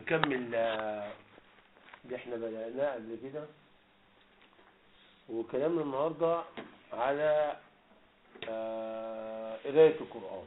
نكمل آه، اللي احنا بدأناه قبل كده وكلامنا النهاردة على آه، قراية القرآن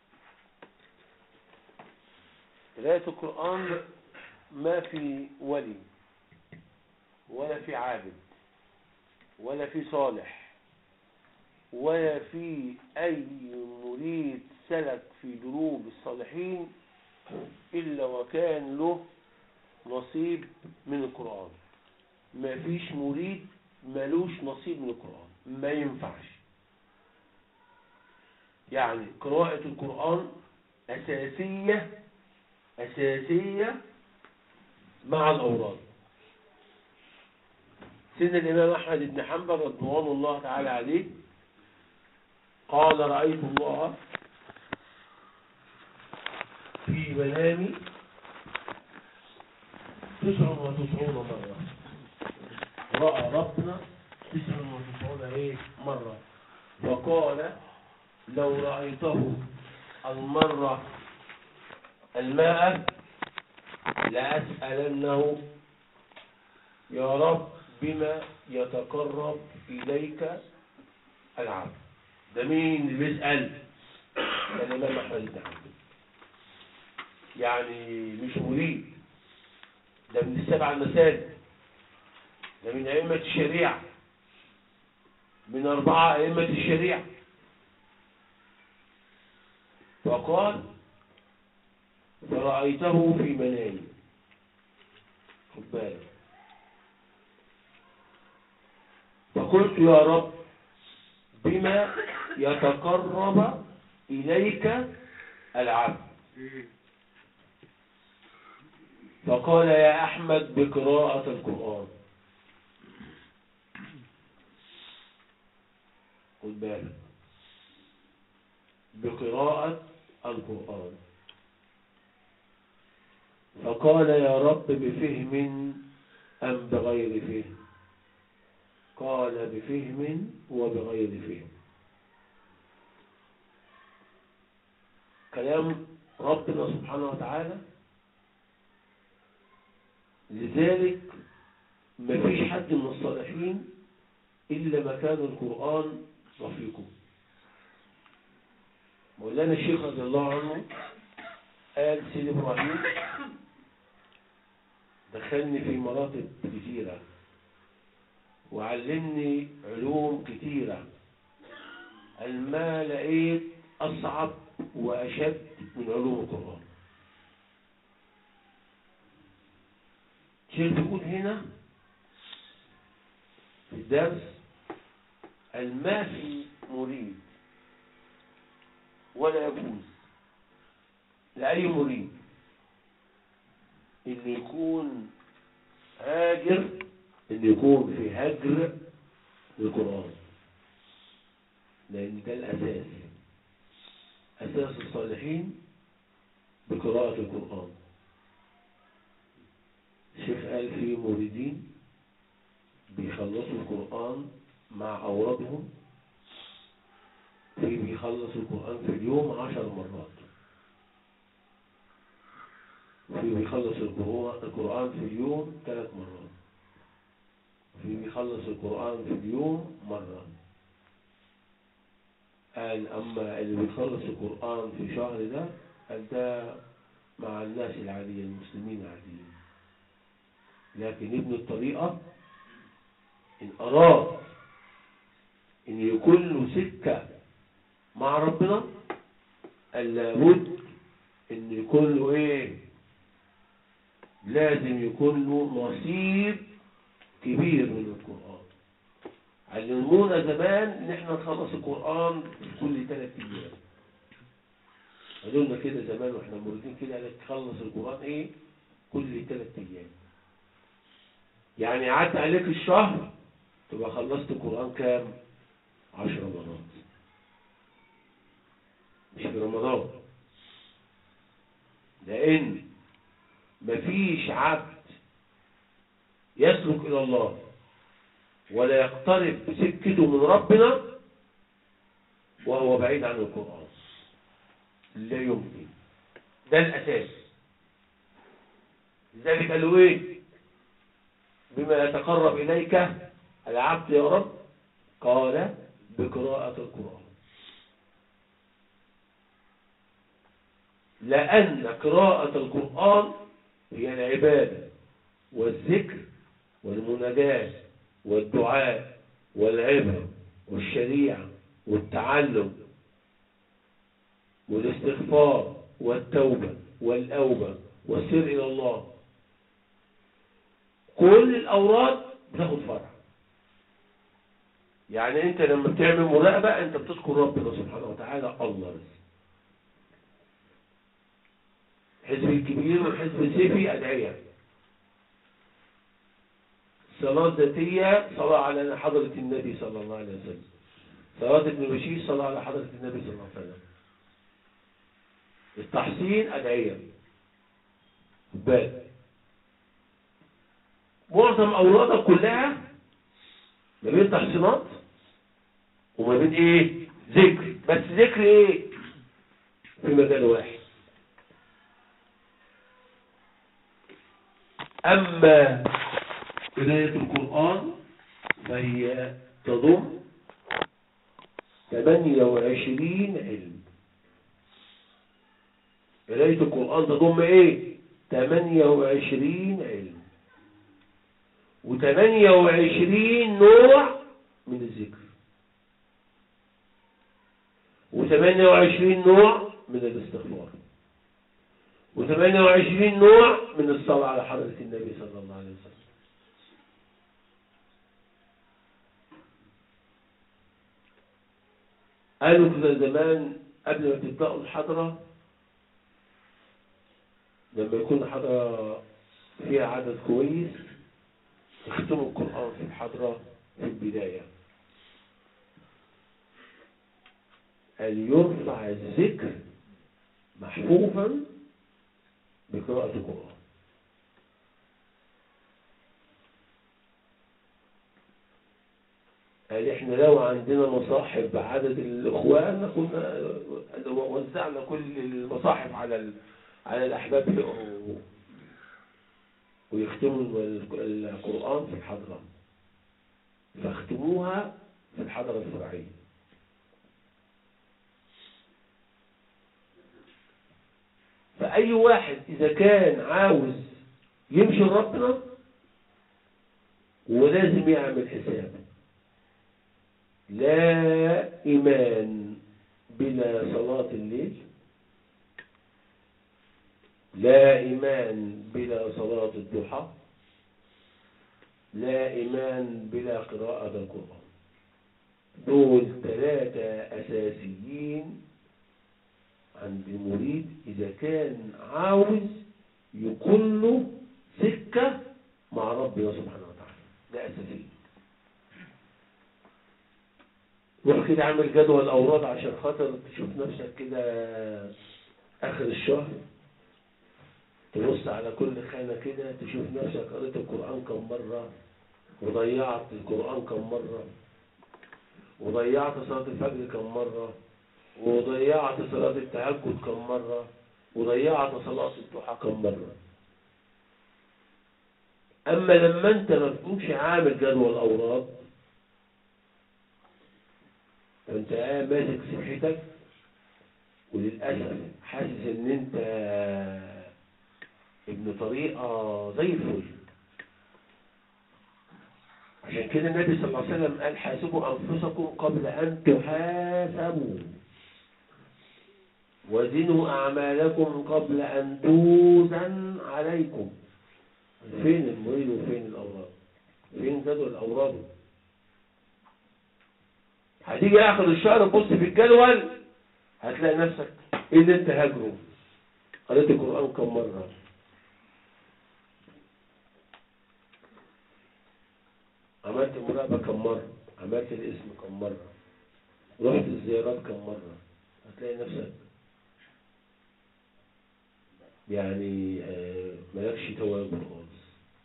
قراية القرآن ما في ولي ولا في عابد ولا في صالح ولا في أي مريد سلك في دروب الصالحين إلا وكان له نصيب من القرآن ما فيش مريد ملوش نصيب من القرآن ما ينفعش يعني قراءة القرآن أساسية أساسية مع الأوراد سيدنا الإمام أحمد بن حنبل رضوان الله تعالى عليه قال رأيت الله في منامي تسع وتسعون مرة رأى ربنا تسع وتسعون ايه مرة وقال لو رأيته المرة الماء لأسألنه يا رب بما يتقرب إليك العبد ده مين اللي بيسأل ده الإمام أحمد بن حنبل يعني مش مريد ده من السبع المساجد ده من أئمة الشريعة من أربعة أئمة الشريعة فقال فرأيته في منامي خد بالك فقلت يا رب بما يتقرب إليك العبد فقال يا أحمد بقراءة القرآن خد بالك بقراءة القرآن فقال يا رب بفهم أم بغير فهم قال بفهم وبغير فهم كلام ربنا سبحانه وتعالى لذلك ما فيش حد من الصالحين إلا ما كان القرآن رفيقه مولانا الشيخ رضي الله عنه قال سيد إبراهيم دخلني في مراتب كثيرة وعلمني علوم كثيرة ما لقيت أصعب وأشد من علوم القرآن شيخ بيقول هنا في الدرس ما في مريد ولا يجوز لأي مريد إن يكون هاجر إن يكون في هجر للقرآن لأن ده الأساس أساس الصالحين بقراءة القرآن الشيخ قال في مريدين بيخلصوا القرآن مع أورادهم في بيخلص القرآن في اليوم عشر مرات في بيخلص القرآن في اليوم ثلاث مرات في بيخلص القرآن في اليوم مرة قال أما اللي بيخلص القرآن في شهر ده قال ده مع الناس العادية المسلمين العاديين لكن ابن الطريقة إن أراد إن يكون له سكة مع ربنا قال لابد إن يكون له إيه لازم يكون له نصيب كبير من القرآن علمونا زمان إن إحنا نخلص القرآن كل ثلاث أيام قالوا لنا كده زمان وإحنا موردين كده قالك تخلص القرآن إيه كل ثلاث أيام يعني عدى عليك الشهر تبقى خلصت القرآن كام عشر مرات مش في رمضان لأن مفيش عبد يسلك إلى الله ولا يقترب بسكته من ربنا وهو بعيد عن القرآن لا يمكن ده الأساس لذلك قال له ايه بما يتقرب اليك العبد يا رب قال بقراءة القرآن لأن قراءة القرآن هي العبادة والذكر والمناجاة والدعاء والعبرة والشريعة والتعلم والاستغفار والتوبة والأوبة والسير إلى الله كل الأوراد بتاخد فرع يعني أنت لما بتعمل مراقبة أنت بتذكر ربنا سبحانه وتعالى الله بس حزب الكبير والحزب السيفي أدعية صلاة ذاتية صلاة على حضرة النبي صلى الله عليه وسلم صلاة ابن بشير صلاة على حضرة النبي صلى الله عليه وسلم التحصين أدعية بال معظم أورادك كلها ما بين تحصينات وما بين إيه ذكر بس ذكر إيه في مجال واحد أما قراية القرآن فهي تضم 28 علم قراية القرآن تضم ايه 28 علم و28 نوع من الذكر و28 نوع من الاستغفار و28 نوع من الصلاة على حضرة النبي صلى الله عليه وسلم قالوا كده زمان قبل ما تبدأوا الحضرة لما يكون الحضرة فيها عدد كويس تختموا القرآن في الحضرة في البداية قال يرفع الذكر محفوفا بقراءة القرآن قال احنا لو عندنا مصاحف بعدد الاخوان كنا وزعنا كل المصاحف على ال... على الاحباب يقروا ويختموا القرآن في الحضرة فاختموها في الحضرة الفرعية فأي واحد إذا كان عاوز يمشي لربنا ولازم يعمل حساب لا إيمان بلا صلاة الليل لا إيمان بلا صلاة الضحى لا إيمان بلا قراءة القرآن دول ثلاثة أساسيين عند المريد إذا كان عاوز يكون له سكة مع ربنا سبحانه وتعالى ده أساسي روح كده اعمل جدول أوراد عشان خاطر تشوف نفسك كده آخر الشهر تبص على كل خانة كده تشوف نفسك قريت القرآن كم مرة وضيعت القرآن كم مرة وضيعت صلاة الفجر كم مرة وضيعت صلاة التهجد كم مرة وضيعت صلاة الضحى كم مرة أما لما أنت ما تكونش عامل جدول أوراد فأنت قاعد ماسك صحتك وللأسف حاسس إن أنت ابن طريقة زي الفل عشان كده النبي صلى الله عليه وسلم قال حاسبوا أنفسكم قبل أن تحاسبوا وزنوا أعمالكم قبل أن توزن عليكم فين المريد وفين الأوراد فين جدول الأوراد هتيجي آخر الشهر تبص في الجدول هتلاقي نفسك ايه اللي انت هاجره قريت القرآن كم مرة عملت المراقبة كم مرة عملت الاسم كم مرة رحت الزيارات كم مرة هتلاقي نفسك يعني آه، مالكش توابع خالص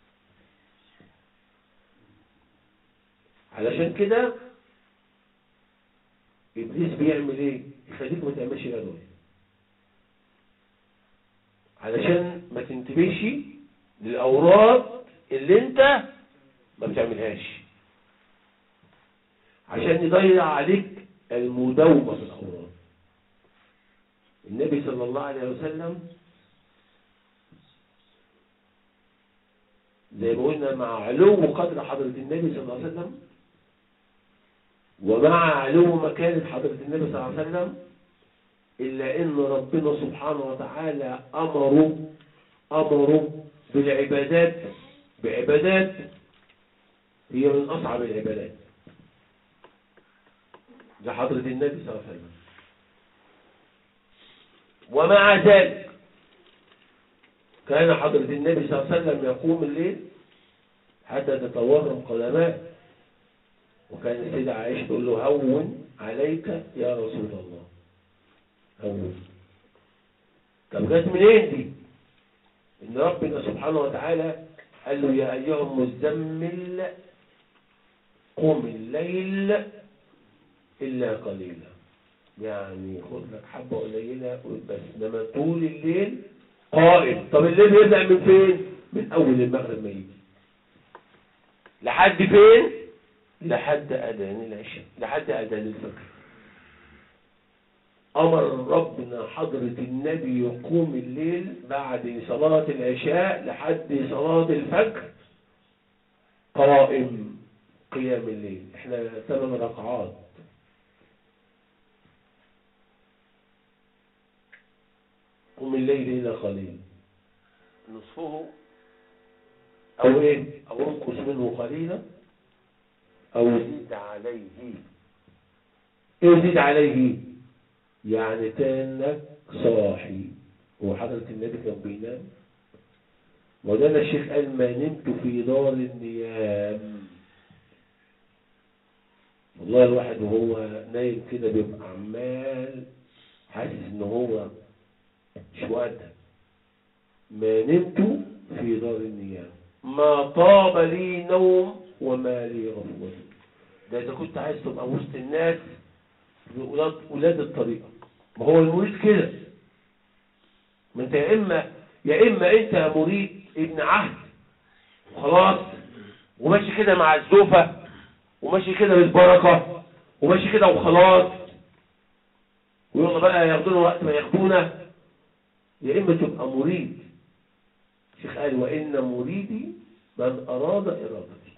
علشان كده ابليس بيعمل ايه يخليك ما تعملش جدول علشان ما تنتبهش للأوراد اللي انت ما بتعملهاش عشان يضيع عليك المداومة في الأوراد النبي صلى الله عليه وسلم زي ما قلنا مع علو قدر حضرة النبي صلى الله عليه وسلم ومع علو مكانة حضرة النبي صلى الله عليه وسلم إلا إن ربنا سبحانه وتعالى أمره أمره بالعبادات بعبادات هي من أصعب العبادات لحضرة النبي صلى الله عليه وسلم ومع ذلك كان حضرة النبي صلى الله عليه وسلم يقوم الليل حتى تتورم قدماه وكان السيدة عائشة تقول له هون عليك يا رسول الله هون طب جت منين دي؟ إن ربنا سبحانه وتعالى قال له يا أيها المزمل قم الليل إلا قليلا يعني خد لك حبة قليلة بس إنما طول الليل قائم طب الليل يبدأ من فين؟ من أول المغرب ما يجي لحد فين؟ لحد أذان العشاء لحد أذان الفجر أمر ربنا حضرة النبي يقوم الليل بعد صلاة العشاء لحد صلاة الفجر قائم قيام الليل احنا ثمان ركعات قم الليل إلى قليل نصفه أو إيه أو انقص منه قليلا أو زيد عليه إيه زيد عليه يعني كانك صاحي هو حضرة النبي كان بينام مولانا الشيخ قال ما نمت في دار النيام والله الواحد وهو نايم كده بيبقى عمال حاسس ان هو مش وقتها ما نمت في دار النيام ما طاب لي نوم وما لي غفوة ده إذا كنت عايز تبقى وسط الناس ولاد, ولاد الطريقة ما هو المريد كده ما انت يا إما يا إما أنت مريد ابن عهد وخلاص وماشي كده مع الزوفة وماشي كده بالبركة وماشي كده وخلاص ويلا بقى ياخدونا وقت ما ياخدونا يا إما تبقى مريد الشيخ قال وإن مريدي من أراد إرادتي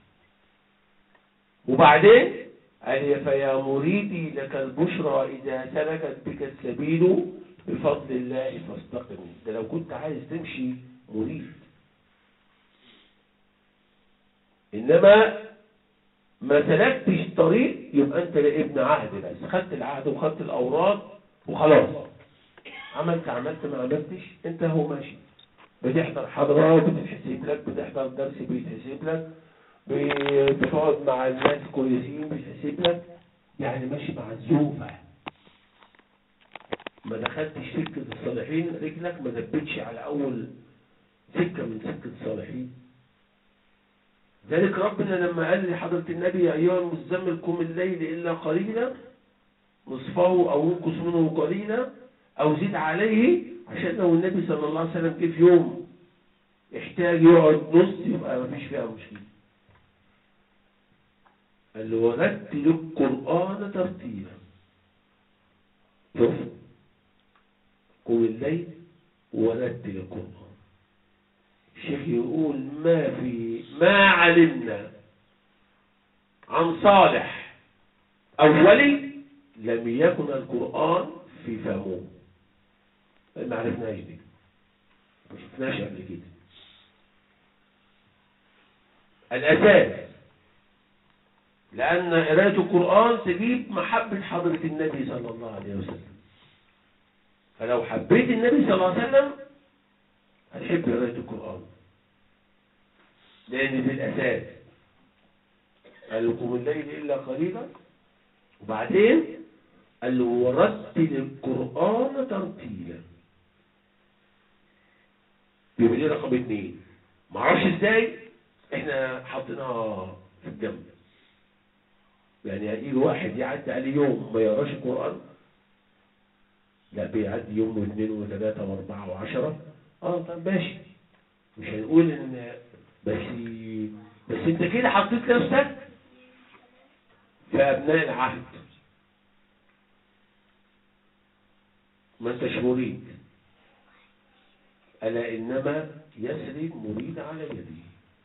وبعدين قال فيا مريدي لك البشرى إذا سلكت بك السبيل بفضل الله فاستقم ده لو كنت عايز تمشي مريد إنما ما سلكتش طريق يبقى أنت ابن عهد بس خدت العهد وخدت الأوراد وخلاص عملت عملت ما عملتش انت هو ماشي بتحضر حضرات بتتحسب لك بتحضر درس بيتحسب لك بتقعد مع الناس كويسين بيتحسب لك يعني ماشي مع الزوفة ما دخلتش سكة الصالحين رجلك ما دبتش على أول سكة من سكة الصالحين ذلك ربنا لما قال لحضرة النبي يا أيها المزمل قم الليل إلا قليلا نصفه أو انقص منه قليلا أو زيد عليه عشان لو النبي صلى الله عليه وسلم جه في يوم يحتاج يقعد نص يبقى ما فيش فيها مشكلة قال له ورتل القرآن ترتيلا شوف قم الليل ورتل القرآن الشيخ يقول ما في ما علمنا عن صالح أولي لم يكن القرآن في فمه ما عرفناش دي ما شفناش قبل كده الأساس لأن قراءة القرآن تجيب محبة حضرة النبي صلى الله عليه وسلم فلو حبيت النبي صلى الله عليه وسلم هتحب قراءة القرآن لأن دي الأساس قال لكم الليل إلا قليلا وبعدين قال له ورتل القرآن ترتيلا يبقى دي رقم اتنين معرفش ازاي احنا حاطينها في الجنب يعني هيجي واحد يعدي عليه يوم ما يقراش القرآن لا بيعدي يوم واثنين وثلاثة واربعة وعشرة اه طب ماشي مش هنقول ان بس بس انت كده حطيت نفسك في ابناء العهد ما انتش مريد ألا إنما يسري مريد على يدي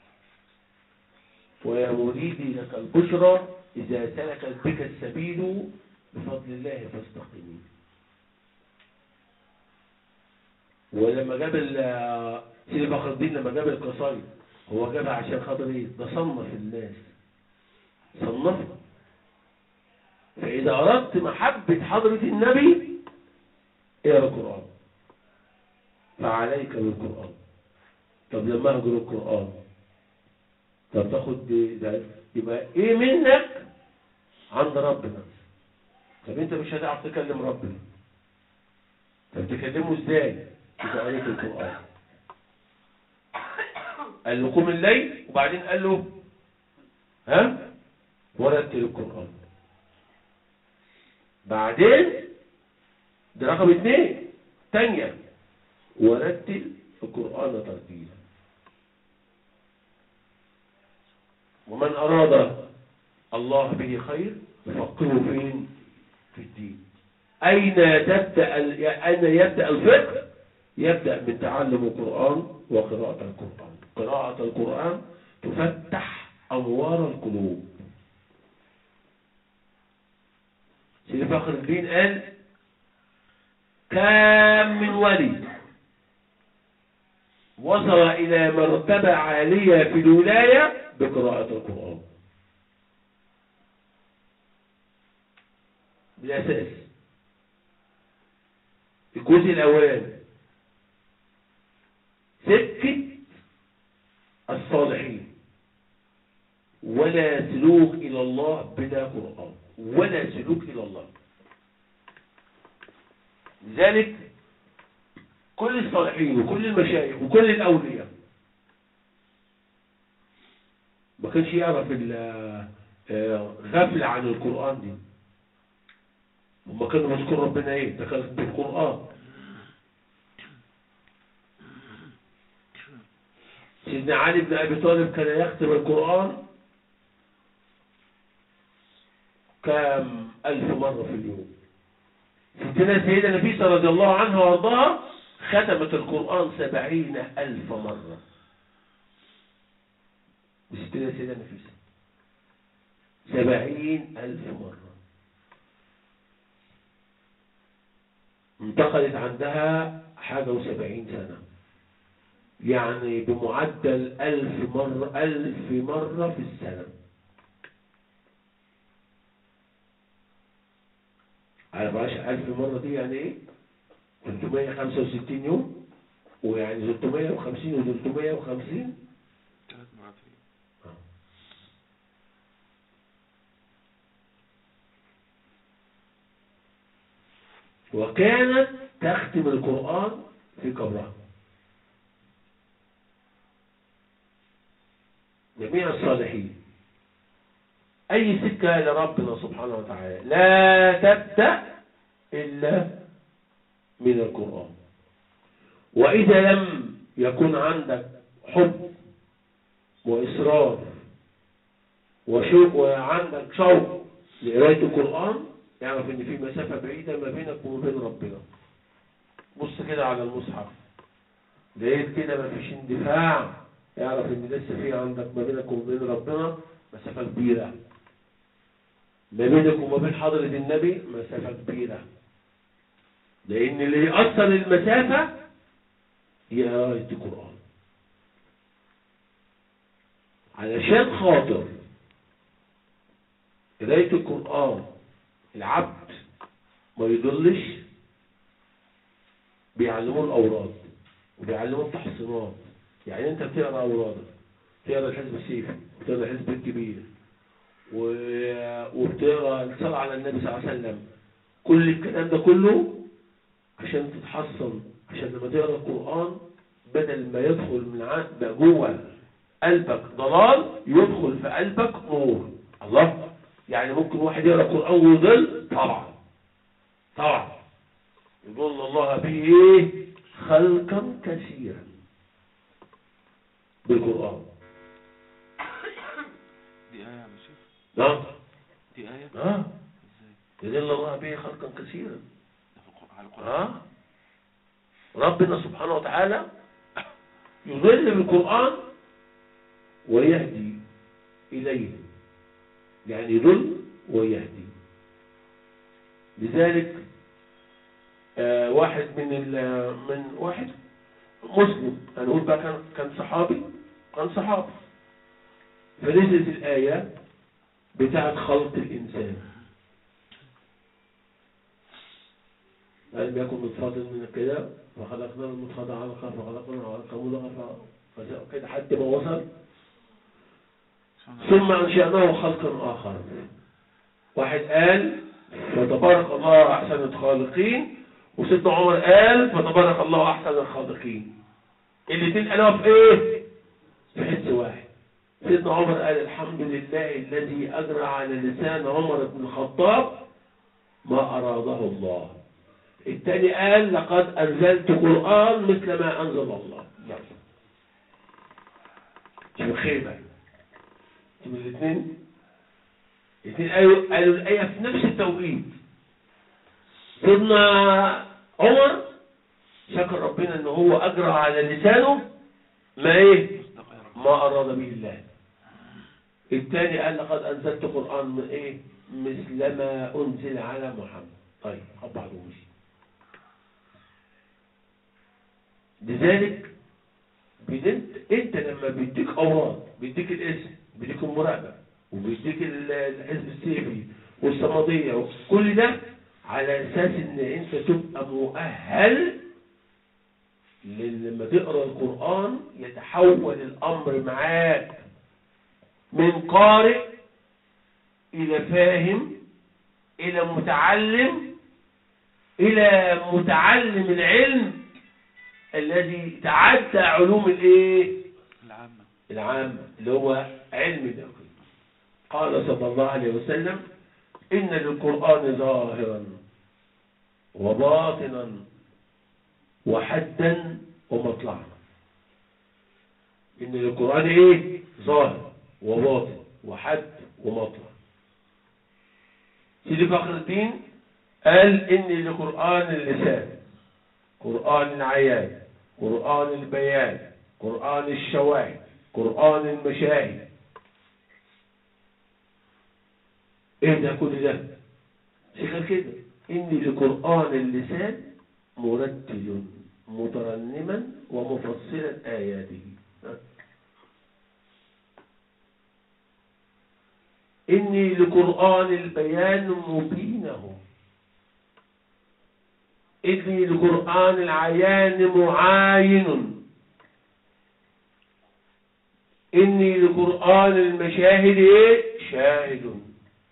ويا مريدي لك البشرى إذا سلكت بك السبيل بفضل الله فاستقيمي ولما جاب ال- سيدي فخر الدين لما جاب القصايد هو جابها عشان خاطر ايه؟ ده صنف الناس صنفها فإذا أردت محبة حضرة النبي اقرا القرآن فعليك بالقرآن طب لما اهجر القرآن طب تاخد ده يبقى ايه منك عند ربنا طب انت مش هتعرف تكلم ربنا طب تكلمه ازاي اذا قريت القرآن قال له قم الليل وبعدين قال له ها ورتل القرآن بعدين ده رقم اثنين تانية ورتل القرآن ترتيلا ومن أراد الله به خير يفقهه فين في الدين أين تبدأ ال- أين يبدأ الفقه يبدأ من تعلم القرآن وقراءة القرآن قراءة القرآن تفتح أنوار القلوب سيدي فخر الدين قال كم من ولي وصل إلى مرتبة عالية في الولاية بقراءة القرآن بالأساس الجزء الأولاني سكة الصالحين ولا سلوك إلى الله بلا قرآن ولا سلوك إلى الله لذلك كل الصالحين وكل المشايخ وكل الأولياء ما كانش يعرف الغفلة عن القرآن دي هما كانوا مذكور ربنا ايه ده كان بالقرآن سيدنا علي بن أبي طالب كان يختم القرآن كم ألف مرة في اليوم ستنا سيدة نفيسة رضي الله عنها وارضاها ختمت القرآن سبعين ألف مرة ستنا سيدة نفيسة سبعين ألف مرة انتقلت عندها حاجة وسبعين سنة يعني بمعدل ألف مرة ألف مرة في السنة على معاش ألف مرة دي يعني إيه 365 يوم ويعني 350 و 350 ثلاث معافين وكانت تختم القرآن في قبرها جميع الصالحين أي سكة لربنا سبحانه وتعالى لا تبدأ إلا من القرآن وإذا لم يكن عندك حب وإصرار وشوق وعندك شوق لقراية القرآن اعرف إن في مسافة بعيدة ما بينك وما بين ربنا بص كده على المصحف لقيت كده ما فيش اندفاع اعرف إن لسه في عندك ما بينك وما بين ربنا مسافة كبيرة ما بينك وما بين حضرة النبي مسافة كبيرة لأن اللي يأثر المسافة هي قراية القرآن علشان خاطر قراية القرآن العبد ما يضلش بيعلموه الأوراد وبيعلموه التحصينات يعني أنت بتقرأ أورادك بتقرأ الحزب السيفي بتقرأ الحزب الكبير و- وبتقرأ الصلاة على النبي صلى الله عليه وسلم كل الكلام ده كله عشان تتحصن عشان لما تقرأ القرآن بدل ما يدخل من عند جوه قلبك ضلال يدخل في قلبك نور الله يعني ممكن واحد يقرأ القرآن ويضل طبعا طبعا يضل الله به ايه خلقا كثيرا بالقرآن دي آية يا عم الشيخ نعم دي آية آه ازاي يدل الله به خلقا كثيرا ده في القرآن على القرآن آه ربنا سبحانه وتعالى يضل بالقرآن ويهدي إليه يعني يضل ويهدي لذلك آه واحد من ال- من واحد مسلم هنقول بقى كان كان صحابي كان صحابي فنزلت الآية بتاعت خلق الإنسان لم يكن متفاضل من كده فخلقنا المتفاضل علقة فخلقنا علقة مضغة ف- كده حد ما وصل ثم أنشأناه خلقا آخر واحد قال فتبارك الله أحسن الخالقين وسيدنا عمر قال فتبارك الله أحسن الخالقين الاثنين قالوا في إيه؟ في حس واحد سيدنا عمر قال الحمد لله الذي أجرى على لسان عمر بن الخطاب ما أراده الله الثاني قال لقد أنزلت قرآن مثل ما أنزل الله يلا شوف خيبة شوف الاثنين الاثنين قالوا قالوا الآية في نفس التوقيت سيدنا عمر شكر ربنا ان هو أجرى على لسانه ما ايه مصدق يا رب ما أراد به الله الثاني قال لقد أنزلت قرآن من إيه مثل ما أنزل على محمد طيب خد بعضه ومشي لذلك بنت انت لما بيديك اوراد بيديك الاسم بيديك المراقبه وبيديك ال- الحزب السيفي والصمديه وكل ده على اساس ان انت تبقى مؤهل لأن لما تقرا القران يتحول الامر معاك من قارئ الى فاهم الى متعلم الى متعلم العلم الذي تعدى علوم الايه العامة العام اللي هو علم اليقين قال صلى الله عليه وسلم إن للقرآن ظاهرا وباطنا وحدا ومطلعا إن للقرآن إيه ظاهر وباطن وحد ومطلع سيدي فخر الدين قال إن للقرآن اللسان قرآن العيان قرآن البيان قرآن الشواهد قرآن المشاهد ايه ده كل ده شغال كده ان لقرآن اللسان مرتل مترنما ومفصلا آياته إني لقرآن البيان مبينه إني لقرآن العيان معاين إني لقرآن المشاهد إيه؟ شاهد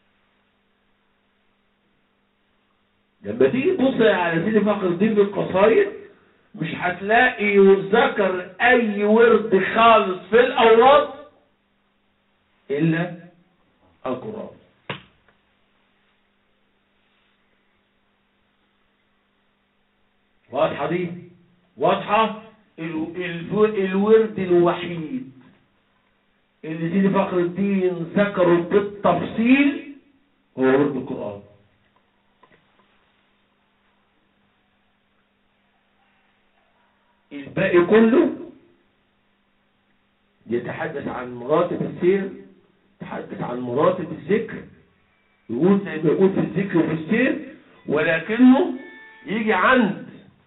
لما تيجي تبص على سيدي فخر الدين بالقصايد مش هتلاقي يذكر أي ورد خالص في الأوراد إلا القرآن واضحة دي واضحة ال- ال- الورد الوحيد اللي سيدي فخر الدين ذكره بالتفصيل هو ورد القرآن الباقي كله يتحدث عن مراتب السير يتحدث عن مراتب الذكر يقول زي ما يقول في الذكر وفي السير ولكنه يجي عند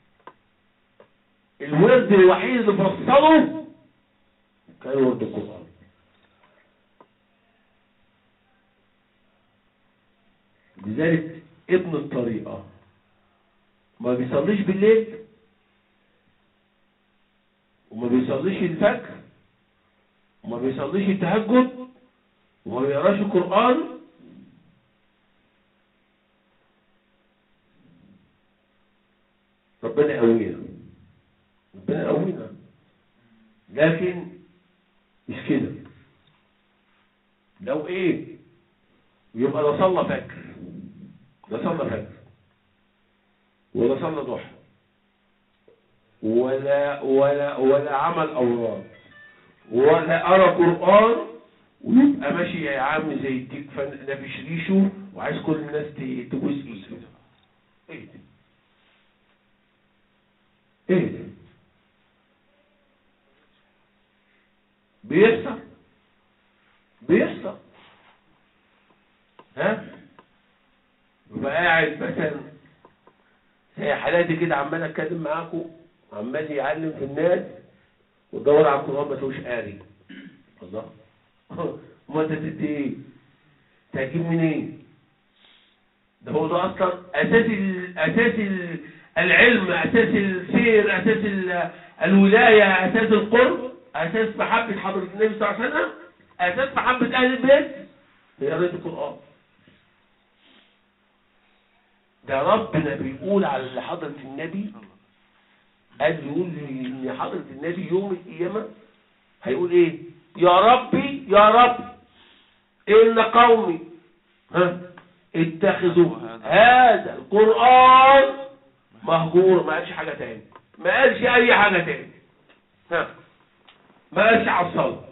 الورد الوحيد اللي فصله كان ورد القرآن لذلك ابن الطريقة ما بيصليش بالليل وما بيصليش الفجر وما بيصليش التهجد وما بيقراش القرآن ربنا يقوينا ربنا يقوينا لكن مش كده لو ايه يبقى لا صلى فجر لا صلى فجر ولا صلى ضحى ولا ولا ولا عمل اوراد ولا قرا قران ويبقى ماشي يا عم زي الديك فن- نافش ريشه وعايز كل الناس ت- تبوس ايده ايه ده ايه ده بيحصل بيحصل ها يبقى قاعد مثلا زي حالاتي كده عمال اتكلم معاكم عمال يعلم في الناس وتدور على القران ما تقولش قاري الله ما انت تدي ايه تجيب منين ده هو ده اصلا اساس ال- اساس ال- العلم اساس السير اساس ال- الولايه اساس القرب اساس محبه حضره النبي صلى الله عليه وسلم اساس محبه اهل البيت هي قراءه القران ده ربنا بيقول على حضره النبي قال يقول لي ان حضره النبي يوم القيامه هيقول ايه يا ربي يا رب ان قومي ها اتخذوا هذا القران مهجور ما قالش حاجه تاني ما قالش اي حاجه تاني ها ما قالش على الصلاه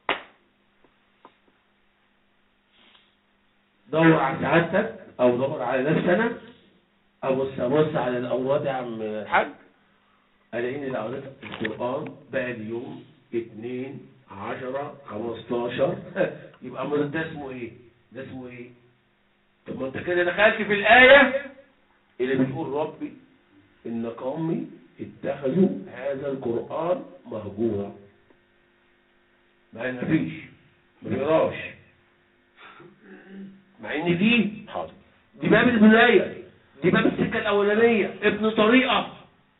دور على سعادتك او دور على نفسنا او بص بص على الاوراد يا عم الحاج الاقي ان الاوراد القران بقى اليوم 2 10 15 يبقى امال ده اسمه ايه ده اسمه ايه طب ما انت كده دخلت في الايه اللي بتقول ربي ان قومي اتخذوا هذا القران مهجورا ما فيش ما بيقراش مع ان دي حاضر دي باب البدايه دي باب السكه الاولانيه ابن طريقه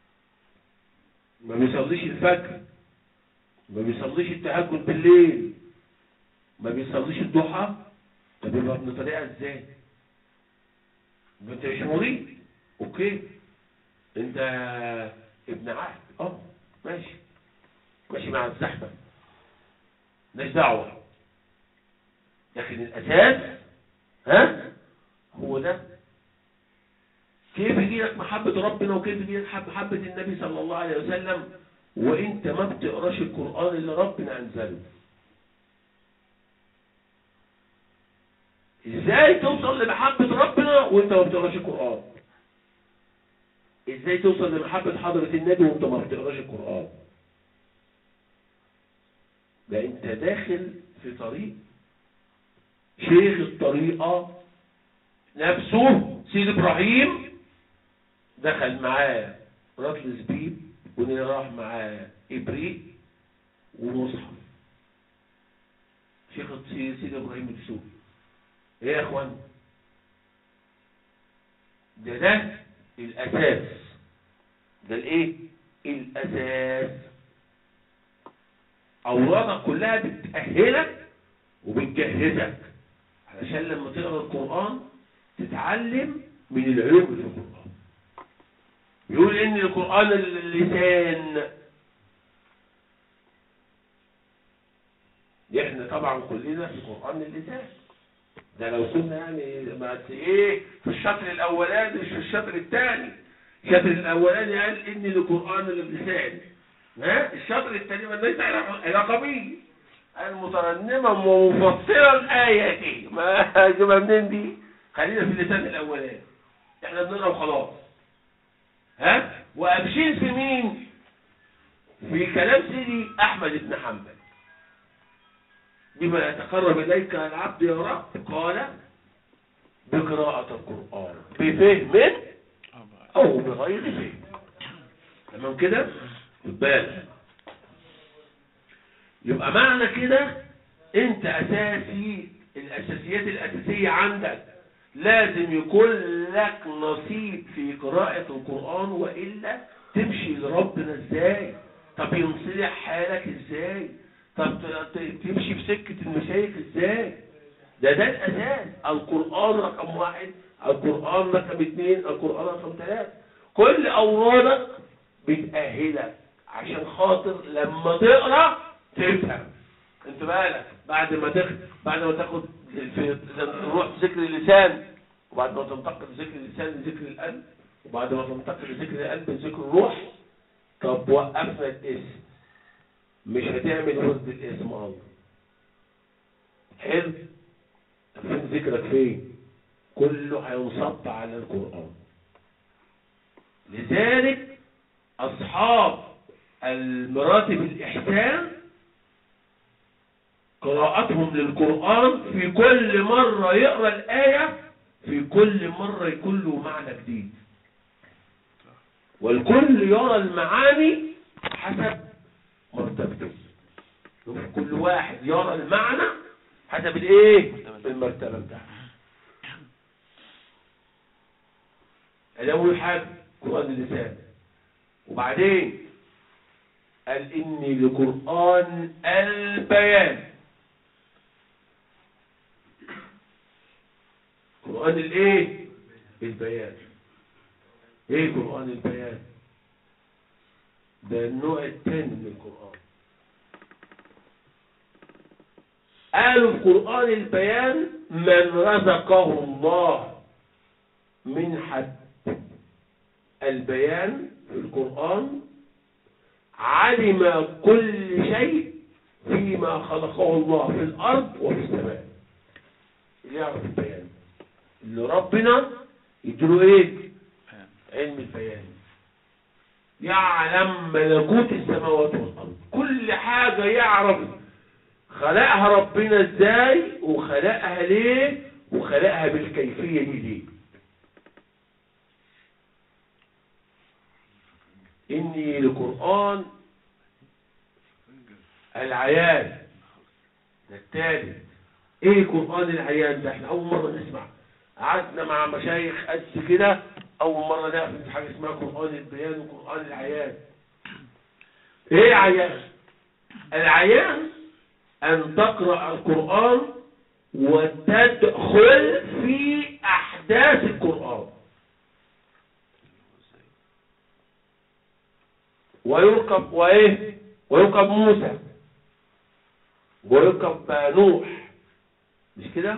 ما بيصليش الفجر ما بيصليش التهجد بالليل ما بيصليش الضحى طب يبقى ابن طريقه ازاي يبقى انت مش مريد اوكي انت ابن عهد اه ماشي ماشي مع الزحمه مالناش دعوه لكن الاساس ها هو ده كيف يجي لك محبة ربنا وكيف يجي لك محبة النبي صلى الله عليه وسلم وانت ما بتقراش القرآن اللي ربنا انزله ازاي توصل لمحبة ربنا وانت ما بتقراش القرآن ازاي توصل لمحبة حضرة النبي وانت ما بتقراش القرآن ده انت داخل في طريق شيخ الطريقة نفسه سيد ابراهيم دخل معاه رطل زبيب وراح معاه ابريق ومصحف شيخ سيد سيد ابراهيم الدسوقي ايه يا اخوان ده ده الاساس ده الايه الاساس اوراقك كلها بتأهلك وبتجهزك علشان لما تقرا القرآن تتعلم من العلوم اللي في القرآن يقول ان القرآن اللسان احنا طبعا كلنا في قرآن اللسان ده لو كنا يعني ما ايه في الشطر الاولاني مش في الشطر الثاني الشطر الاولاني قال ان القرآن اللسان ها الشطر الثاني ما ليس الى قبيل المترنمة ومفصلة الآية ما جبها منين دي خلينا في اللسان الأولاني احنا بنقرا وخلاص ها وأبشين في مين في كلام سيدي أحمد بن حنبل بما يتقرب إليك العبد يا رب قال بقراءة القرآن بفهم أو بغير فهم تمام كده بالك يبقى معنى كده انت اساسي الاساسيات الاساسية عندك لازم يكون لك نصيب في قراءة القرآن وإلا تمشي لربنا ازاي طب ينصلح حالك ازاي طب ت- ت- تمشي في سكة المشايخ ازاي ده ده الاساس القرآن رقم واحد القرآن رقم اثنين القرآن رقم ثلاثة كل اورادك بتأهلك عشان خاطر لما تقرأ تفهم انت بالك بعد ما تاخد بعد ما تاخد في تروح ذكر اللسان وبعد ما تنتقل ذكر اللسان لذكر القلب وبعد ما تنتقل ذكر القلب لذكر الروح طب وقفنا الاسم مش هتعمل ورد الاسم الله حلو فين ذكرك فين كله هينصب على القرآن لذلك أصحاب المراتب الإحسان قراءتهم للقرآن في كل مرة يقرأ الآية في كل مرة يكون له معنى جديد والكل يرى المعاني حسب مرتبته شوف كل واحد يرى المعنى حسب الايه المرتبة بتاعته ادي اول حاجة قرآن اللسان وبعدين قال اني لقرآن البيان قرآن الايه البيان ايه قرآن البيان ده النوع الثاني من القرآن قالوا في قرآن البيان من رزقه الله من حد البيان في القرآن علم كل شيء فيما خلقه الله في الأرض وفي السماء اللي يعرف البيان اللي ربنا يديله ايه علم البيان يعلم ملكوت السماوات والأرض كل حاجة يعرف خلقها ربنا ازاي وخلقها ليه وخلقها بالكيفية دي ليه إني لقرآن العيان ده التالت ايه قرآن العيان ده احنا اول مرة نسمع قعدنا مع مشايخ قد كده اول مرة نعرف حاجة اسمها قرآن البيان وقرآن العيان ايه عيان العيان ان تقرأ القرآن وتدخل في احداث القرآن ويركب وايه ويركب موسى ويركب نوح مش كده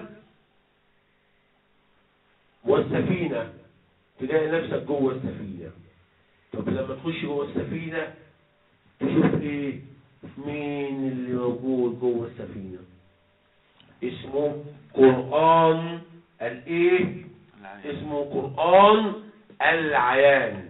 والسفينة تلاقي نفسك جوه السفينة طب لما تخش جوه السفينة تشوف ايه مين اللي موجود جوه السفينة اسمه قرآن الايه العين اسمه قرآن العيان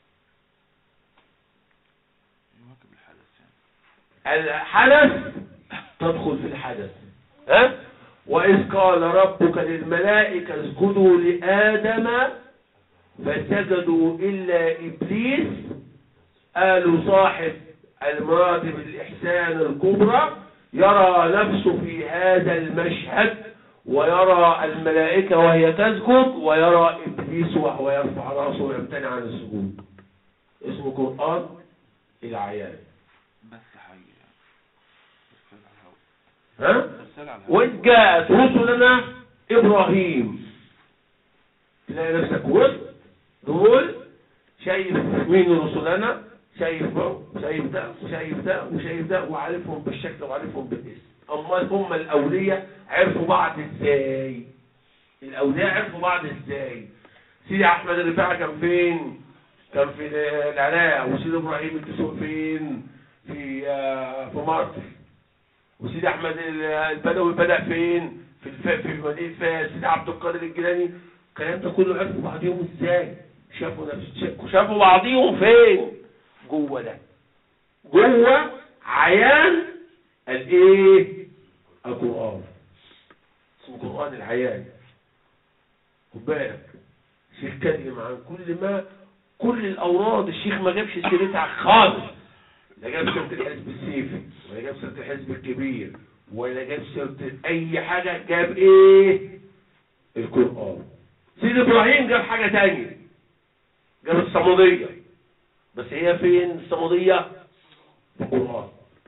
يواكب الحدث يعني الحدث تدخل في الحدث ها وإذ قال ربك للملائكة اسجدوا لآدم فسجدوا إلا إبليس قالوا صاحب المراتب الإحسان الكبرى يرى نفسه في هذا المشهد ويرى الملائكة وهي تسجد ويرى إبليس وهو يرفع رأسه ويمتنع عن السجود اسمه قرآن العيان بس حي يعني رسالة على الهواء ها رسالة على الهواء وإذ جاءت رسلنا إبراهيم تلاقي نفسك وسط دول شايف مين رسلنا شايف ده وشايف ده وشايف ده وشايف ده وعارفهم بالشكل وعارفهم بالاسم أمال هم الأولياء عرفوا بعض إزاي الأولياء عرفوا بعض إزاي سيدي أحمد الرفاعي كان فين كان في العراق وسيدي إبراهيم الدسوق فين في آه، في مصر وسيدي احمد البدوي بدا فين في الف... في مدينه فاس سيدي عبد القادر الجيلاني الكلام ده كله عرفوا بعضيهم ازاي شافوا نفس شافوا بعضيهم فين جوه ده جوه عيان الايه القران اسمه قران العيان خد بالك الشيخ كلم عن كل ما كل الاوراد الشيخ ما جابش سيرتها خالص لا جاب سيرة الحزب السيفي ولا جاب سيرة الحزب الكبير ولا جاب سيرة أي حاجة جاب إيه؟ القرآن سيد إبراهيم جاب حاجة تانية جاب الصمودية بس هي فين الصمودية؟ في القرآن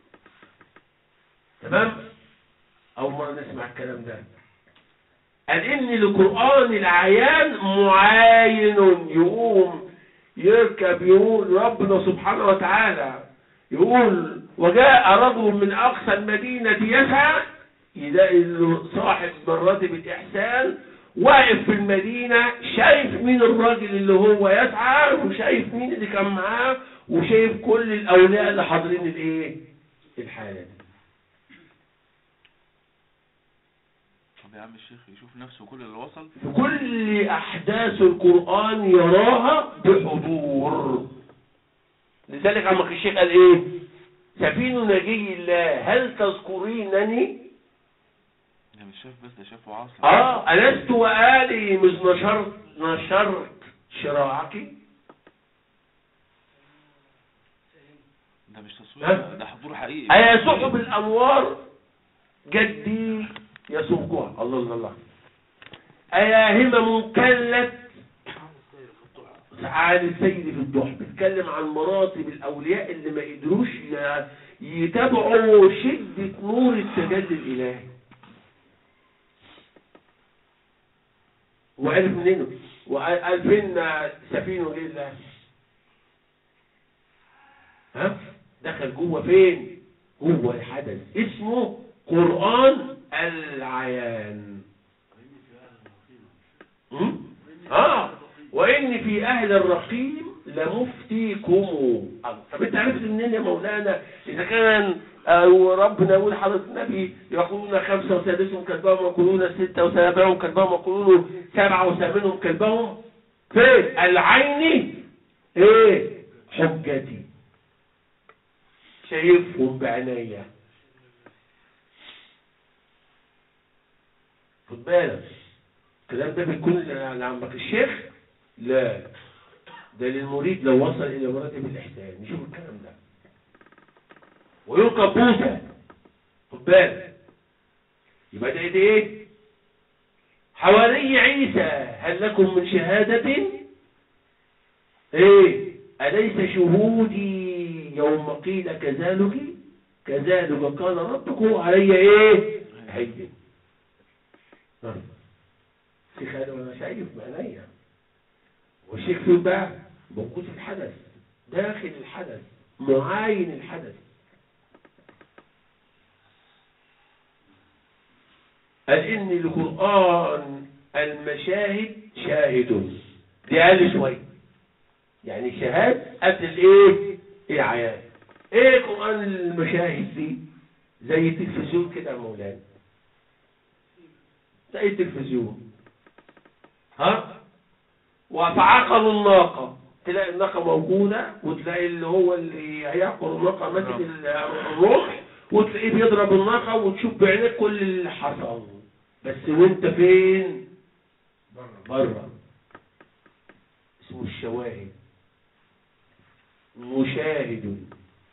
تمام؟ أول مرة نسمع الكلام ده قال إن القرآن العيان معاين يقوم يركب يقول ربنا سبحانه وتعالى يقول وجاء رجل من أقصى المدينة يسعى يلاقي صاحب مراتب الإحسان واقف في المدينة شايف مين الراجل اللي هو يسعى وشايف مين اللي كان معاه وشايف كل الأولياء اللي حاضرين الإيه؟ الحالة دي طب يا عم الشيخ يشوف نفسه كل اللي وصل في كل أحداث القرآن يراها بحضور لذلك عمك الشيخ قال إيه سفين نجي الله هل تذكرينني ده مش شاف بس ده شاف وعاصر آه ألست وآلي مذ نشرت نشرت شراعك ده مش ها؟ تصوير ده حضور حقيقي أيا سحب الأنوار جدي يسوقها الله الله الله أيا همم كلت عن السيد في الضحى بيتكلم عن مراتب الأولياء اللي ما قدروش ي- يتابعوا شدة نور التجلي الإلهي وعرف منين وقال فين سفينه لله ها دخل جوه فين جوه الحدث اسمه قرآن العيان م? اه وان في اهل الرقيم لمفتيكم طب انت عرفت منين يا مولانا اذا كان آه، وربنا يقول حضرة النبي يقولون خمسة وسادسهم كلبهم ويقولون ستة وسابعهم كلبهم ويقولون سبعة وثامنهم كلبهم فين العين ايه حجتي شايفهم بعينيا خد بالك الكلام ده بيكون لعمك الشيخ لا ده للمريد لو وصل الى مراتب الاحسان نشوف الكلام ده ويلقى بوسه خد بالك يبقى ده ايه ايه حواري عيسى هل لكم من شهادة ايه أليس شهودي يوم قيل كذلك كذلك قال ربكم علي ايه هين ها. شيخ انا وانا شايف بعينيا والشيخ فين بقى موجود في الحدث داخل الحدث معاين الحدث قال ان القرآن المشاهد شاهد دي اقل شوية يعني شهاد قبل الايه العيان ايه قرآن المشاهد دي زي التلفزيون كده يا مولانا زي التلفزيون ها وفعقلوا الناقة تلاقي الناقة موجودة وتلاقي اللي هو اللي هيعقل الناقة ماسك الرمح وتلاقيه بيضرب الناقة وتشوف بعينك كل اللي حصل بس وانت فين بره اسمه الشواهد مشاهد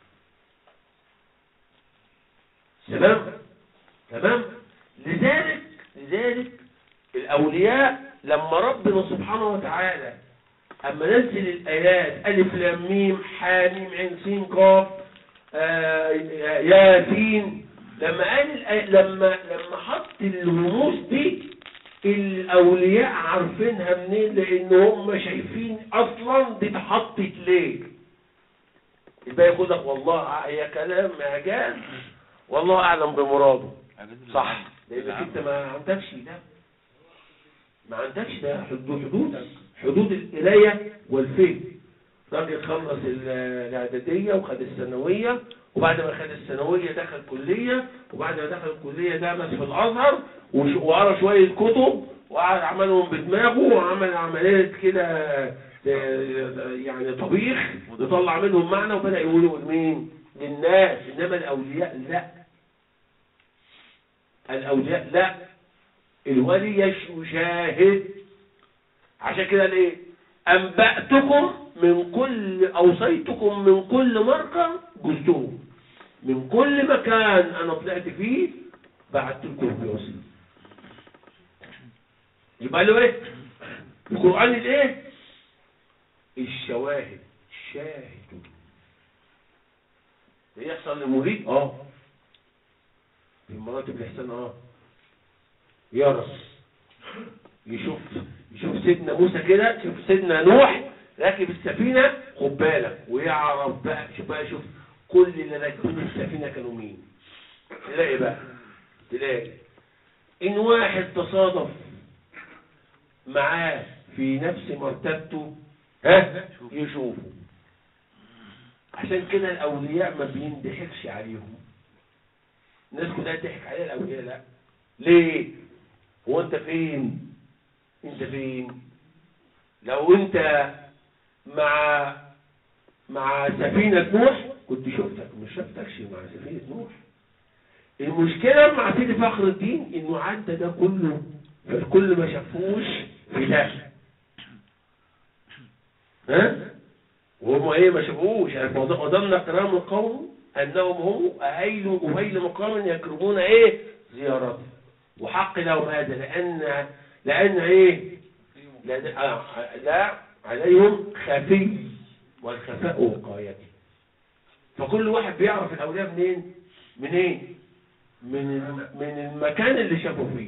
تمام تمام لذلك لذلك الأولياء لما ربنا سبحانه وتعالى أما نزل الآيات ألف لام ميم حاميم عين سين قاف آه، ياسين لما قال الآي- لما لما حط الرموز دي الأولياء عارفينها منين لأن هم شايفين أصلا دي اتحطت ليه يبقى يقول لك والله هي كلام إعجاز والله أعلم بمراده إعجاز صح العام. لانك العام. انت ما عندكش ده ما عندكش ده حدود حدودك حدود القرايه والفهم راجل خلص ال- الاعداديه وخد الثانويه وبعد ما خد الثانويه دخل كليه وبعد ما دخل الكليه درس في الازهر وش- وقرا شويه كتب وقعد عملهم بدماغه وعمل عمليه كده آه، يعني طبيخ وطلع منهم معنى وبدا يقولوا لمين؟ للناس انما الاولياء لا الأولياء لا الولي يش- يشاهد عشان كده ليه أنبأتكم من كل أوصيتكم من كل مرقى جزتهم من كل مكان أنا طلعت فيه بعت لكم بوصي يبقى له إيه القرآن الإيه الشواهد شاهد ده يحصل للمريد اه في مراتب الإحسان اه يرى يشوف يشوف سيدنا موسى كده يشوف سيدنا نوح راكب السفينة خد بالك ويعرف بقى شوف بقى شوف كل اللي راكبين السفينة كانوا مين تلاقي بقى تلاقي إن واحد تصادف معاه في نفس مرتبته ها يشوفه عشان كده الأولياء ما بيندحكش عليهم الناس كلها تضحك عليها الاولياء لا ليه هو انت فين انت فين لو انت مع مع سفينة نوح كنت شفتك مش شفتكش مع سفينة نوح المشكلة مع سيدي فخر الدين انه عدى ده كله فالكل ما شافوش في ده ها وهم ايه ما شافوش يعني وظن كرام القوم انهم هم اهيل اهيل مقام يكرمون ايه زيارته وحق لهم هذا لان لان ايه لا, آه لا عليهم خفي والخفاء وقايته فكل واحد بيعرف الاولياء منين منين من من المكان اللي شافوا فيه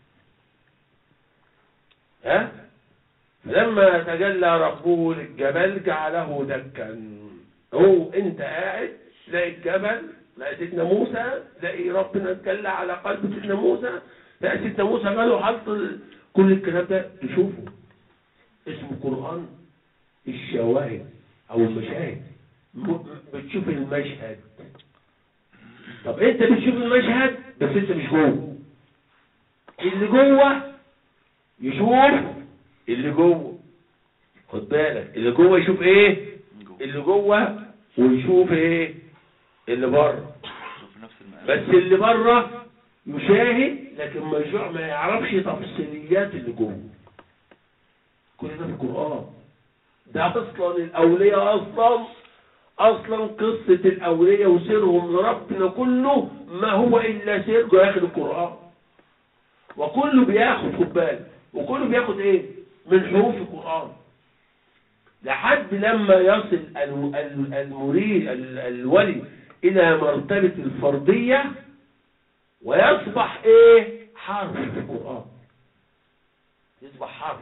ها فلما تجلى ربه للجبل جعله دكا هو انت قاعد تلاقي الجبل تلاقي سيدنا موسى تلاقي ربنا اتجلى على قلب سيدنا موسى تلاقي سيدنا موسى قالوا حط ال- كل الكلام ده تشوفه اسمه قرآن الشواهد او المشاهد م- بتشوف المشهد طب انت بتشوف المشهد بس انت مش جوه اللي جوه يشوف اللي جوه خد بالك اللي جوه يشوف ايه من جوه اللي جوه ويشوف ايه اللي بره شوف نفس المقام بس اللي بره يشاهد لكن ما يشوف ما يعرفش تفصيليات اللي جوه كل ده في القرآن ده اصلا الاولياء اصلا اصلا قصة الاولياء وسيرهم لربنا كله ما هو الا سير داخل القرآن وكله بياخد خد بالك وكله بياخد ايه من حروف القرآن لحد لما يصل ال- ال- المريد ال- الولي الى مرتبة الفردية ويصبح ايه حرف في القرآن يصبح حرف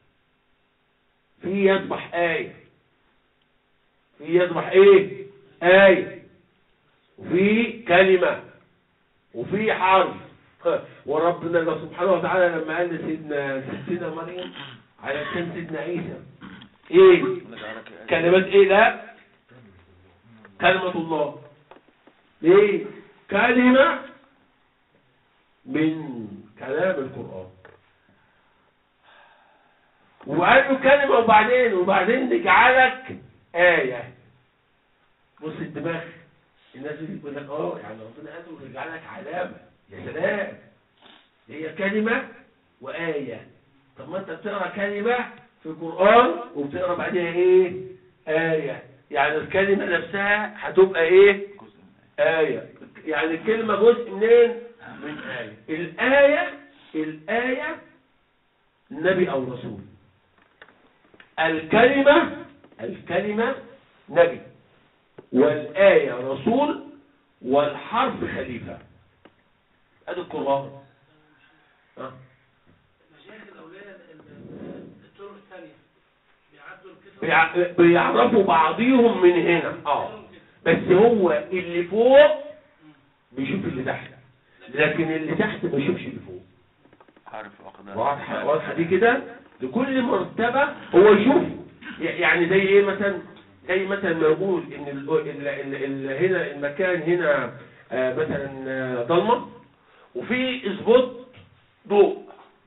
في يصبح آية في يصبح ايه آية وفي كلمة وفي حرف وربنا الله سبحانه وتعالى لما قال لسيدنا ستنا مريم على لسان سيدنا عيسى ايه ونجعلك آية. كلمات ايه لا كلمة الله ايه كلمة من كلام القرآن وقال له كلمة وبعدين وبعدين نجعلك آية بص الدماغ الناس اللي يقول لك اه يعني ربنا قال له نجعلك علامة يا سلام هي كلمة وآية طب ما انت بتقرا كلمة في القرآن وبتقرا بعدها ايه آية يعني الكلمة نفسها هتبقى ايه جزء من آية. آية يعني الكلمة جزء منين من آية الآية الآية نبي أو رسول الكلمة الكلمة نبي والآية رسول والحرف خليفة هذا القرآن ها؟ مشايخ الأولياء ال- ال- الطرق الثانية بيعدوا الكتب بيع- بيعرفوا بعضيهم من هنا اه بس هو اللي فوق بيشوف اللي تحت لكن اللي تحت ما يشوفش اللي فوق عارف أقدام واضحة واضحة دي كده لكل مرتبة هو يشوف يعني زي ايه مثلا زي مثلا ما يقول ان ال ال ال ال هنا المكان هنا آه، مثلا آه، ضلمة وفي سبوت ضوء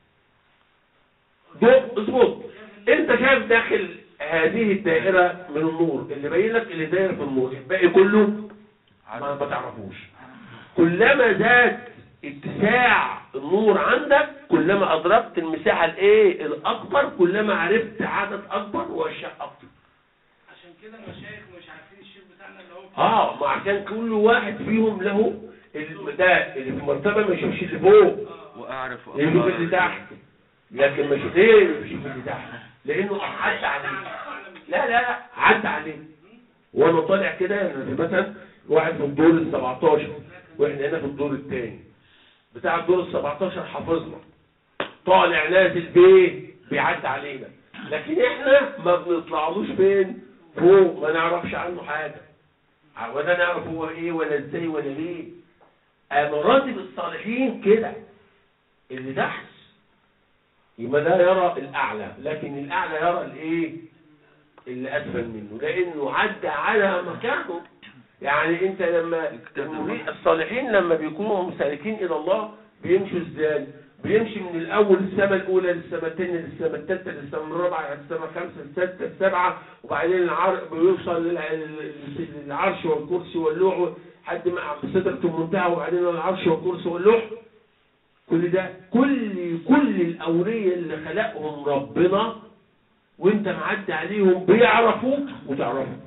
ضوء سبوت انت شايف داخل هذه الدائرة من النور اللي باين لك اللي داير في النور الباقي كله ما ما تعرفوش كلما زاد اتساع النور عندك كلما أدركت المساحة الايه الأكبر كلما عرفت عدد أكبر وأشياء أكتر عشان كده المشايخ مش عارفين الشيخ بتاعنا اللي هو اه ما عشان كل واحد فيهم له ال- ده اللي في مرتبة ما يشوفش اللي فوق وأعرف يشوف اللي تحت لكن ما يشوف ايه يشوف اللي تحت لأنه عدى عليه لا لا لا عدى عليه وانا طالع كده أنا مثلا واحد في الدور ال 17 واحنا هنا في الدور الثاني بتاع الدور ال 17 حافظنا طالع نازل بيه بيعدي علينا لكن احنا ما بنطلعلوش فين فوق ما نعرفش عنه حاجة ولا نعرف هو ايه ولا ازاي ولا ليه آه، مراتب الصالحين كده اللي تحت يبقى ده يرى الاعلى لكن الاعلى يرى الايه اللي اسفل منه لانه عدى على مكانه يعني انت لما الكتاب ده المريد- الصالحين لما بيكونوا مسالكين الى الله بيمشوا ازاي بيمشي من الاول السماء الاولى للسماء الثانيه للسماء الثالثه للسماء الرابعه للسماء الخامسه السادسه السابعه وبعدين العر... بيوصل للع- للعرش والكرسي واللوح حد مع سدرة المنتهى وبعدين العرش والكرسي واللوح كل ده كل كل الاولياء اللي خلقهم ربنا وانت معدي عليهم بيعرفوك وتعرفهم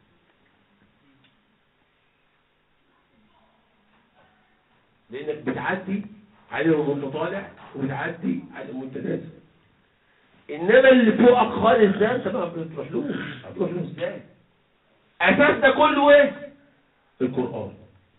لانك بتعدي عليهم وانت طالع وبتعدي عليهم وانت نازل انما اللي فوقك خالص ده انت ما بتروحلوش هتروح له ازاي اساس ده كله ايه القران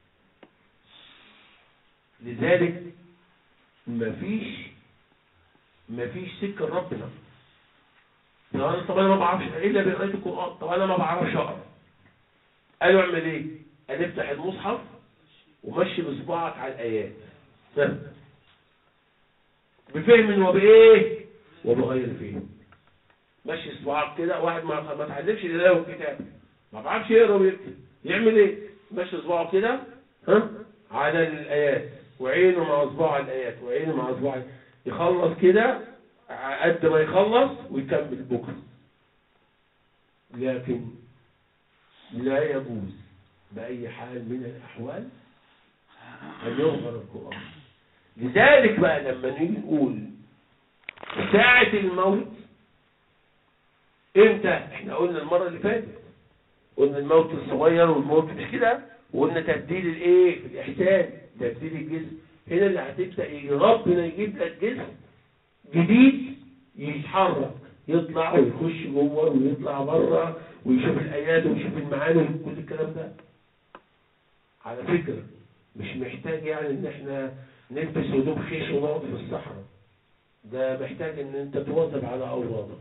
لذلك مفيش مفيش سكه لربنا طب انا طب انا ما بعرفش الا بقراءه القران طب انا ما بعرفش اقرا قالوا اعمل ايه قال افتح المصحف ومشي بصباعك على الايات ها. بفهم وبايه وبغير فهم مشي صباعك كده واحد ما ما اتعلمش القراءه والكتاب ما بعرفش يقرا ويكتب يعمل ايه مشي صباعه كده ها على الايات وعينه مع صباعه على الايات وعينه مع صباعه يخلص كده قد ما يخلص ويكمل بكره لكن لا يجوز بأي حال من الأحوال أن يغفر القرآن لذلك بقى لما نيجي نقول ساعة الموت امتى احنا قلنا المرة اللي فاتت قلنا الموت الصغير والموت مش كده وقلنا تبديل الايه الاحسان تبديل الجسم هنا اللي هتبدا يجي ربنا يجيب لك جسم جديد يتحرك يطلع ويخش جوه ويطلع بره ويشوف الايات ويشوف المعاني وكل الكلام ده على فكره مش محتاج يعني ان احنا نلبس هدوم خيش ونقعد في الصحراء ده محتاج ان انت تواظب على اورادك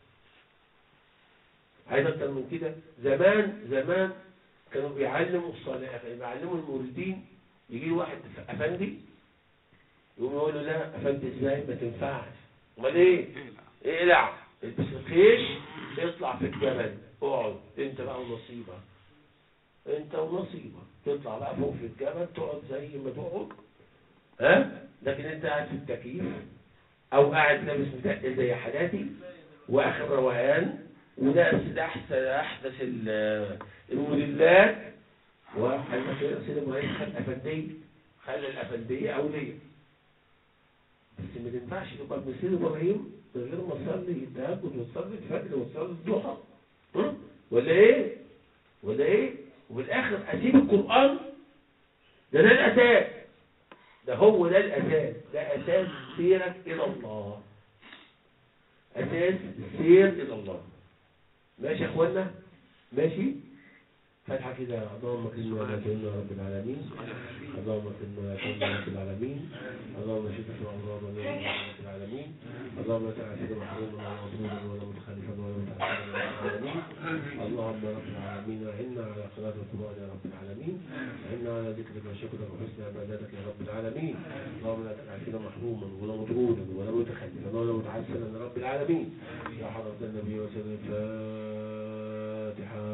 عايز اكتر من كده زمان زمان كانوا بيعلموا الصالح بيعلموا المريدين يجي واحد افندي يقوم يقول له لا افندي ازاي ما تنفعش امال ايه اقلع البس الخيش اطلع في الجبل اقعد انت بقى ونصيبك انت ونصيبك تطلع بقى فوق في الجبل تقعد زي ما تقعد ها لكن انت قاعد في التكييف او قاعد لابس متقل زي حالاتي واخر روقان ولابس احسن احدث ال- الموديلات وحاجه كده سيدي ابراهيم خد افنديه خلى الافنديه اوليه بس ما تنفعش تبقى ابن سيدي ابراهيم من غير ما تصلي التهجد وتصلي الفجر وتصلي الضحى ها؟ ولا ايه؟ ولا ايه؟ وفي الاخر اسيب القران ده ده الاساس ده هو ده الاساس ده اساس سيرك الى الله اساس السير الى الله ماشي يا اخوانا ماشي فتحة كده اللهم كرمنا ولا تهنا يا رب العالمين اللهم كرمنا ولا تهنا يا رب العالمين اللهم شفت في امراضنا يا رب العالمين اللهم لا تعافينا محروما ولا مظلوما ولا متخلفا ولا متعسرا يا رب العالمين اللهم يا رب العالمين اعنا على قراءة القرآن يا رب العالمين اعنا على ذكرك وشكرك وحسن عبادتك يا رب العالمين اللهم لا تجعل فينا محروما ولا مطرودا ولا متخلفا ولا متعسرا يا رب العالمين يا حضرة النبي وسلم الفاتحة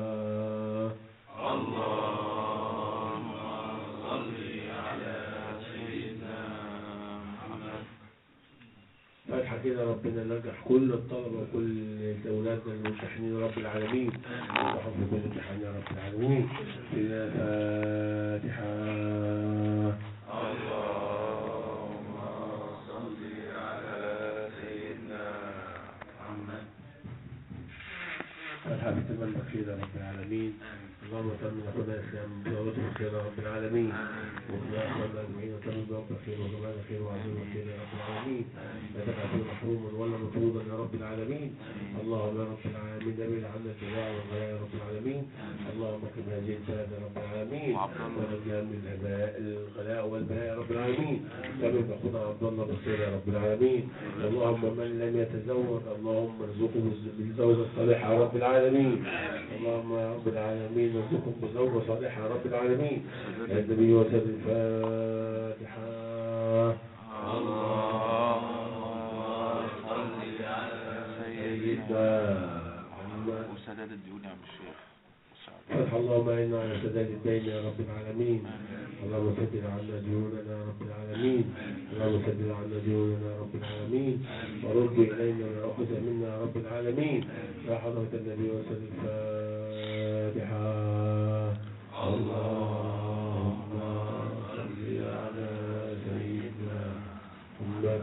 اللهم صل على سيدنا محمد فاتحة كده ربنا نجح كل الطلبة وكل أولادنا الممتحنين يا رب العالمين وصحف كل امتحان يا رب العالمين الفاتحة اللهم صل على سيدنا محمد فاتحة بتمنى الخير يا رب العالمين اللهم تم لنا الإسلام بدولته الخير يا رب العالمين وقنا أخوانا أجمعين وتم برب الخير وجمال الخير وعزيز الخير يا رب العالمين لا تدع فيه محروما ولا مطرودا يا رب العالمين اللهم يا رب العالمين ابعد عنا الجزاء والغلاء يا رب العالمين اللهم اكرم هذه البلد يا رب العالمين ونجيها من الغلاء الغلاء والبلاء يا رب العالمين كما بأخونا عبد الله بالخير يا رب العالمين اللهم من لم يتزوج اللهم ارزقه بالزوجة الصالحة يا رب العالمين اللهم يا رب العالمين ارزقهم بزوجة صالحة يا رب العالمين يا النبي وسلم الفاتحة اللهم صل على سيدنا سيدنا محمد وسداد الديون يا عم الشيخ فتح اللهم إنا على سداد الدين اللهم سدد عنا ديوننا يا رب العالمين ورد إلينا ما أخذ منا يا رب العالمين يا حضرة النبي وسلم الفاتحة اللهم صل على سيدنا محمد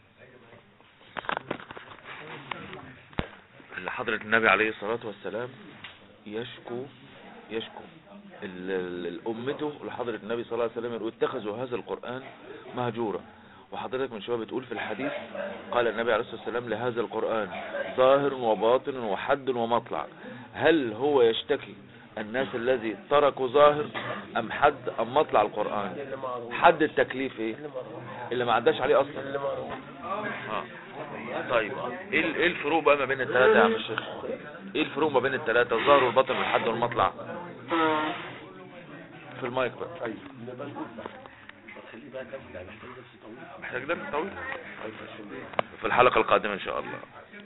حضرة النبي عليه الصلاة والسلام يشكو يشكو ال- ال- ال- أمته لحضرة النبي صلى الله عليه وسلم يقول اتخذوا هذا القرآن مهجورا وحضرتك من شوية بتقول في الحديث قال النبي عليه الصلاة والسلام لهذا القرآن ظاهر وباطن وحد ومطلع هل هو يشتكي الناس الذي تركوا ظاهر أم حد أم مطلع القرآن حد التكليف ايه اللي ما عداش عليه أصلا آه. طيب ايه ال- ايه الفروق بقى ما بين الثلاثة يا عم الشيخ ايه الفروق ما بين الثلاثة الظاهر والباطن والحد والمطلع في المايك بقى طيب نبقى نقول بقى خليه بقى كمل محتاج درس طويل محتاج درس طويل في الحلقة القادمة ان شاء الله